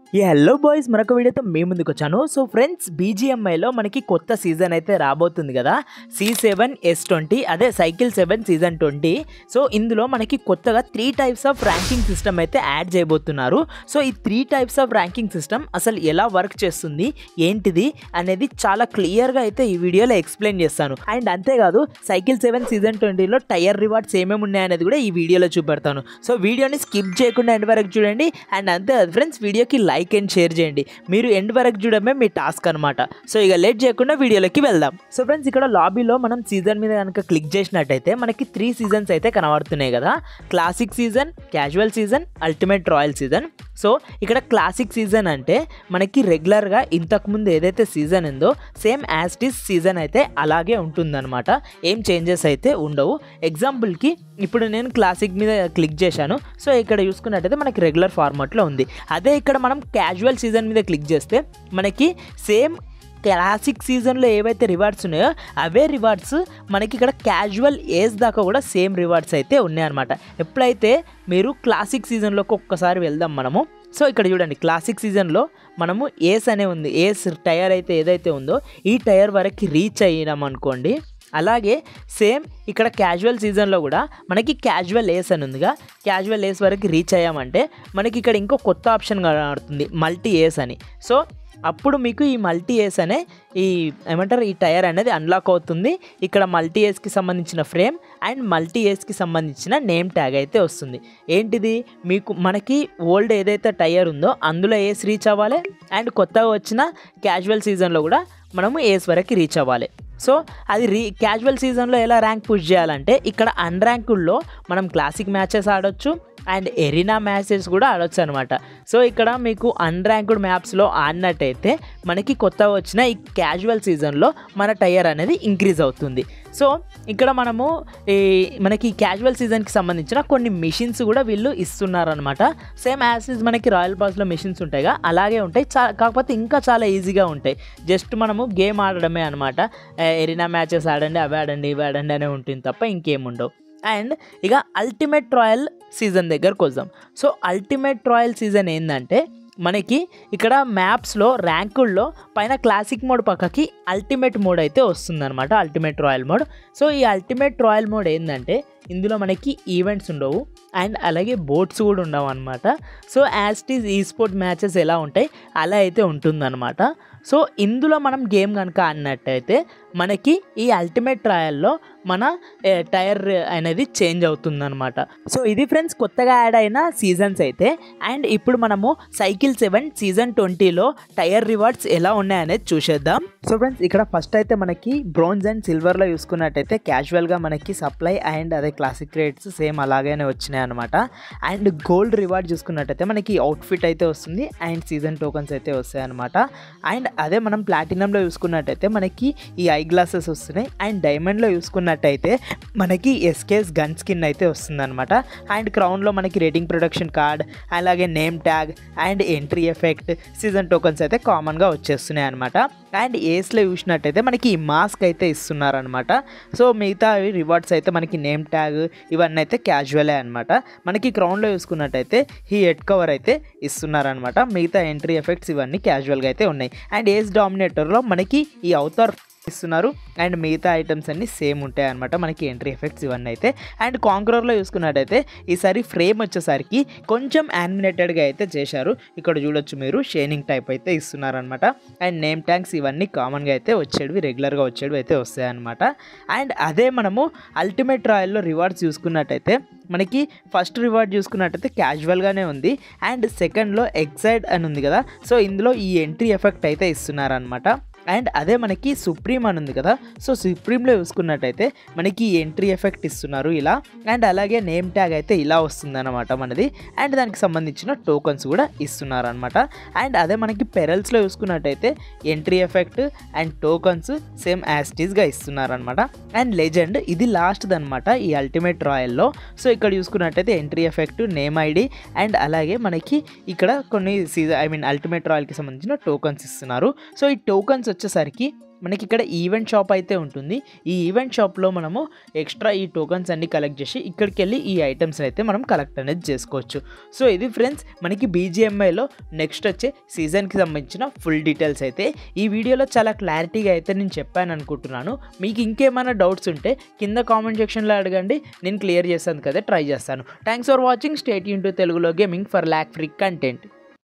ఈ hello boys మరొక వీడియోతో మీ ముందుకు వచ్చాను సో ఫ్రెండ్స్ బీజిఎంఐలో మనకి కొత్త సీజన్ అయితే రాబోతుంది కదా సి సెవెన్ ఎస్ ట్వంటీ అదే cycle seven season twenty so ఇందులో మనకి కొత్తగా three types of ranking system అయితే యాడ్ చేయబోతున్నారు సో ఈ three types of ranking system అసలు ఎలా వర్క్ చేస్తుంది ఏంటిది అనేది చాలా క్లియర్గా అయితే ఈ వీడియోలో ఎక్స్ప్లెయిన్ చేస్తాను అండ్ అంతేకాదు సైకిల్ సెవెన్ సీజన్ ట్వంటీలో టైర్ రివార్డ్స్ ఏమేమి ఉన్నాయనేది కూడా ఈ వీడియోలో చూపెడతాను సో వీడియోని స్కిప్ చేయకుండా ఎండ్ వరకు చూడండి అండ్ అంతే ఫ్రెండ్స్ వీడియోకి లైక్ అండ్ షేర్ చేయండి మీరు ఎండ్ వరకు చూడడమే మీ టాస్క్ అనమాట సో ఇక లేట్ చేయకుండా వీడియోలోకి వెళ్దాం సో ఫ్రెండ్స్ ఇక్కడ లాబీలో మనం సీజన్ మీద కనుక క్లిక్ చేసినట్టయితే మనకి త్రీ సీజన్స్ అయితే కనబడుతున్నాయి కదా classic season casual season ultimate royale season so ఇక్కడ క్లాసిక్ సీజన్ అంటే మనకి రెగ్యులర్గా ఇంతకుముందు ఏదైతే సీజన్ ఉందో సేమ్ యాస్టిస్ సీజన్ అయితే అలాగే ఉంటుందన్నమాట ఏం చేంజెస్ అయితే ఉండవు ఎగ్జాంపుల్కి ఇప్పుడు నేను క్లాసిక్ మీద క్లిక్ చేశాను సో ఇక్కడ చూసుకున్నట్టయితే మనకి రెగ్యులర్ ఫార్మాట్లో ఉంది అదే ఇక్కడ మనం క్యాజువల్ సీజన్ మీద క్లిక్ చేస్తే మనకి సేమ్ క్లాసిక్ సీజన్లో ఏవైతే రివార్డ్స్ ఉన్నాయో అవే రివార్డ్స్ మనకి ఇక్కడ క్యాజువల్ ఏజ్ దాకా కూడా సేమ్ రివార్డ్స్ అయితే ఉన్నాయన్నమాట ఎప్పుడైతే మీరు క్లాసిక్ సీజన్లోకి ఒక్కసారి వెళ్దాం మనము సో ఇక్కడ చూడండి క్లాసిక్ సీజన్లో మనము ఏస్ అనే ఉంది ఏస్ టైర్ అయితే ఏదైతే ఉందో ఈ టైర్ వరకు రీచ్ అయినాం అనుకోండి అలాగే సేమ్ ఇక్కడ క్యాజువల్ సీజన్లో కూడా మనకి క్యాజువల్ ఏస్ అని ఉందిగా క్యాజువల్ ఏస్ వరకు రీచ్ అయ్యామంటే మనకి ఇక్కడ ఇంకో కొత్త ఆప్షన్ కనబడుతుంది మల్టీ ఏస్ అని సో అప్పుడు మీకు ఈ మల్టీ ఏస్ అనే ఈ ఏమంటారు ఈ టైర్ అనేది అన్లాక్ అవుతుంది ఇక్కడ మల్టీ ఏస్కి సంబంధించిన ఫ్రేమ్ అండ్ మల్టీ ఏస్కి సంబంధించిన నేమ్ ట్యాగ్ అయితే వస్తుంది ఏంటిది మీకు మనకి ఓల్డ్ ఏదైతే టైర్ ఉందో అందులో ఏస్ రీచ్ అవ్వాలి అండ్ కొత్తగా వచ్చిన క్యాజువల్ సీజన్లో కూడా మనము ఏస్ వరకు రీచ్ అవ్వాలి సో అది రీ క్యాజువల్ సీజన్లో ఎలా ర్యాంక్ పుష్ చేయాలంటే ఇక్కడ అన్ర్యాంకుల్లో మనం క్లాసిక్ మ్యాచెస్ ఆడొచ్చు అండ్ ఎరీనా మ్యాచెస్ కూడా ఆడొచ్చు అనమాట సో ఇక్కడ మీకు అన్ర్యాంక్డ్ మ్యాప్స్లో ఆడినట్టయితే మనకి కొత్తగా వచ్చిన ఈ క్యాజువల్ సీజన్లో మన టైర్ అనేది ఇంక్రీజ్ అవుతుంది సో ఇక్కడ మనము ఈ మనకి క్యాజువల్ సీజన్కి సంబంధించిన కొన్ని మిషన్స్ కూడా వీళ్ళు ఇస్తున్నారనమాట సేమ్ యాసిస్ మనకి రాయల్ పాస్లో మిషన్స్ ఉంటాయిగా అలాగే ఉంటాయి చా కాకపోతే ఇంకా చాలా ఈజీగా ఉంటాయి జస్ట్ మనము గేమ్ ఆడడమే అనమాట ఎరీనా మ్యాచెస్ ఆడండి అవి ఆడండి ఇవి ఆడండి అనే ఉంటుంది తప్ప ఇంకేం ఉండవు అండ్ ఇక అల్టిమేట్ ట్రయల్ సీజన్ దగ్గరకు వద్దాం సో అల్టిమేట్ ట్రయల్ సీజన్ ఏంటంటే మనకి ఇక్కడ మ్యాప్స్లో ర్యాంకుల్లో పైన క్లాసిక్ మోడ్ పక్కకి అల్టిమేట్ మోడ్ అయితే వస్తుందన్నమాట అల్టిమేట్ రాయల్ మోడ్ సో ఈ అల్టిమేట్ రాయల్ మోడ్ ఏంటంటే ఇందులో మనకి ఈవెంట్స్ ఉండవు అండ్ అలాగే బోట్స్ కూడా ఉండవు అనమాట సో యాస్టీస్ ఈ స్పోర్ట్ మ్యాచెస్ ఎలా ఉంటాయి అలా అయితే ఉంటుందన్నమాట సో ఇందులో మనం గేమ్ కనుక అన్నట్టయితే మనకి ఈ అల్టిమేట్ ట్రయల్లో మన టైర్ అనేది చేంజ్ అవుతుందన్నమాట సో ఇది ఫ్రెండ్స్ కొత్తగా యాడ్ అయిన సీజన్స్ అయితే అండ్ ఇప్పుడు మనము సైకిల్ సెవెన్ సీజన్ ట్వంటీలో టైర్ రివార్డ్స్ ఎలా ఉన్నాయనేది చూసేద్దాం సో ఫ్రెండ్స్ ఇక్కడ ఫస్ట్ అయితే మనకి బ్రోంజ్ అండ్ సిల్వర్లో చూసుకున్నట్టయితే క్యాజువల్గా మనకి సప్లై అండ్ అదే క్లాసిక్ రేట్స్ సేమ్ అలాగే వచ్చినాయి అనమాట అండ్ గోల్డ్ రివార్డ్ చూసుకున్నట్టయితే మనకి అవుట్ఫిట్ అయితే వస్తుంది అండ్ సీజన్ టోకన్స్ అయితే వస్తాయి అనమాట అండ్ అదే మనం ప్లాటినంలో చూసుకున్నట్టయితే మనకి ఈ ఐ గ్లాసెస్ వస్తున్నాయి అండ్ డైమండ్లో చూసుకున్నట్టయితే మనకి ఎస్కేస్ గన్ స్కిన్ అయితే వస్తుందన్నమాట అండ్ క్రౌన్లో మనకి రేటింగ్ ప్రొడక్షన్ కార్డ్ అలాగే name tag and entry effect season tokens అయితే కామన్గా వచ్చేస్తున్నాయి అనమాట అండ్ ఏస్లో చూసినట్టయితే మనకి ఈ మాస్క్ అయితే ఇస్తున్నారనమాట సో మిగతా రివార్డ్స్ అయితే మనకి నేమ్ ట్యాగ్ ఇవన్నీ అయితే క్యాజువలే అనమాట మనకి క్రౌన్లో చూసుకున్నట్టయితే ఈ హెడ్ కవర్ అయితే ఇస్తున్నారనమాట మిగతా ఎంట్రీ ఎఫెక్ట్స్ ఇవన్నీ క్యాజువల్గా అయితే ఉన్నాయి అండ్ ఏస్ డామినేటర్లో మనకి ఈ అవతార్ ఇస్తున్నారు అండ్ మిగతా ఐటమ్స్ అన్ని సేమ్ ఉంటాయి అనమాట మనకి ఎంట్రీ ఎఫెక్ట్స్ ఇవన్నీ అయితే అండ్ కాంక్రర్లో చూసుకున్నట్టయితే ఈసారి ఫ్రేమ్ వచ్చేసరికి కొంచెం యానిమినేటెడ్గా అయితే చేశారు ఇక్కడ చూడొచ్చు మీరు షేనింగ్ టైప్ అయితే ఇస్తున్నారనమాట అండ్ నేమ్ ట్యాంక్స్ ఇవన్నీ కామన్గా అయితే వచ్చేవి రెగ్యులర్గా వచ్చేవి అయితే వస్తాయన్నమాట అండ్ అదే మనము అల్టిమేట్ రాయల్లో రివార్డ్స్ చూసుకున్నట్టయితే మనకి ఫస్ట్ రివార్డ్ చూసుకున్నట్టయితే క్యాజువల్గానే ఉంది అండ్ సెకండ్లో ఎగ్జైడ్ అని ఉంది కదా సో ఇందులో ఈ ఎంట్రీ ఎఫెక్ట్ అయితే ఇస్తున్నారనమాట అండ్ అదే మనకి సుప్రీం అని ఉంది కదా సో సుప్రీంలో చూసుకున్నట్టయితే మనకి ఎంట్రీ ఎఫెక్ట్ ఇస్తున్నారు ఇలా అండ్ అలాగే నేమ్ ట్యాగ్ అయితే ఇలా వస్తుందన్నమాట మనది అండ్ దానికి సంబంధించిన టోకన్స్ కూడా ఇస్తున్నారనమాట అండ్ అదే మనకి పెరల్స్లో చూసుకున్నట్టయితే entry effect and tokens same యాస్టీస్గా ఇస్తున్నారనమాట అండ్ లెజెండ్ ఇది లాస్ట్ది అనమాట ఈ అల్టిమేట్ రాయల్లో సో ఇక్కడ చూసుకున్నట్టయితే entry effect name ID and అలాగే మనకి ఇక్కడ కొన్ని సీజన్ ఐ మీన్ అల్టిమేట్ రాయల్కి సంబంధించిన టోకన్స్ ఇస్తున్నారు సో ఈ టోకన్స్ ఫ్రెండ్స్ వచ్చేసరికి మనకి ఇక్కడ ఈవెంట్ షాప్ అయితే ఉంటుంది ఈ ఈవెంట్ షాప్లో మనము ఎక్స్ట్రా ఈ టోకన్స్ అన్ని కలెక్ట్ చేసి ఇక్కడికి వెళ్ళి ఈ ఐటమ్స్ అయితే మనం కలెక్ట్ అనేది చేసుకోవచ్చు సో ఇది ఫ్రెండ్స్ మనకి బీజిఎంఐలో నెక్స్ట్ వచ్చే సీజన్కి సంబంధించిన ఫుల్ డీటెయిల్స్ అయితే ఈ వీడియోలో చాలా క్లారిటీగా అయితే నేను చెప్పాను అనుకుంటున్నాను మీకు ఇంకేమైనా డౌట్స్ ఉంటే కింద కామెంట్ సెక్షన్లో అడగండి నేను క్లియర్ చేస్తాను కదా ట్రై చేస్తాను థ్యాంక్స్ ఫర్ వాచింగ్ స్టేట్ యూన్ టు తెలుగులో gaming for lag free content